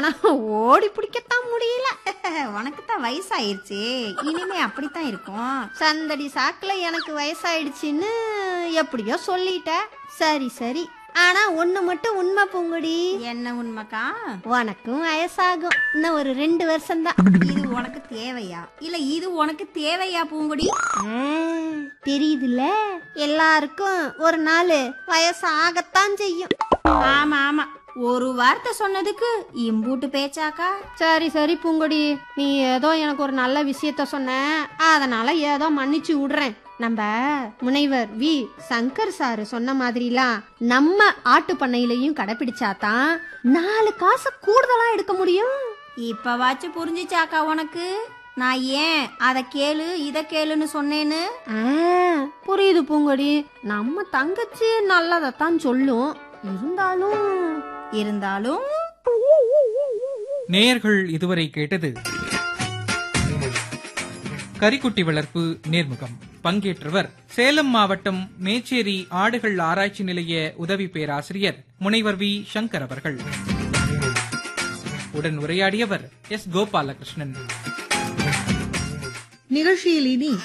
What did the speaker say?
ஆனா ஓடி பிடிக்கத்தான் முடியல உனக்கு தான் வயசாயிருச்சு இனிமே அப்படித்தான் இருக்கும் சந்தடி சாக்குல எனக்கு வயசாயிடுச்சுன்னு எப்படியோ சொல்லிட்ட சரி சரி ஆனா ஒண்ணு மட்டும் உண்மை பூங்குடி என்ன உண்மைக்கா உனக்கும் வயசாகும் இன்னும் ஒரு ரெண்டு வருஷம் தான் இது உனக்கு தேவையா இல்ல இது உனக்கு தேவையா பூங்குடி தெரியுதுல்ல எல்லாருக்கும் ஒரு நாள் வயசு ஆகத்தான் செய்யும் ஆமா ஆமா ஒரு வார்த்தை சொன்னதுக்கு இம்பூட்டு பேச்சாக்கா சரி சரி பூங்கொடி நீ ஏதோ எனக்கு ஒரு நல்ல விஷயத்த சொன்ன அதனால ஏதோ மன்னிச்சு விடுறேன் நம்ம முனைவர் வி சங்கர் சாரு சொன்ன மாதிரிலாம் நம்ம ஆட்டு பண்ணையிலையும் கடைபிடிச்சாதான் நாலு காசு கூடுதலா எடுக்க முடியும் இப்பவாச்சும் புரிஞ்சுச்சாக்கா உனக்கு நான் ஏன் அத கேளு இத கேளுன்னு சொன்னேன்னு ஆ, புரியுது பூங்கொடி நம்ம தங்கச்சி நல்லதைத்தான் சொல்லும் இருந்தாலும் இருந்தாலும் நேயர்கள் இதுவரை கேட்டது கரிக்குட்டி வளர்ப்பு நேர்முகம் பங்கேற்றவர் சேலம் மாவட்டம் மேச்சேரி ஆடுகள் ஆராய்ச்சி நிலைய உதவி பேராசிரியர் முனைவர் வி சங்கர் அவர்கள் உடன் உரையாடியவர் எஸ் கோபாலகிருஷ்ணன் நிகழ்ச்சியில் இனி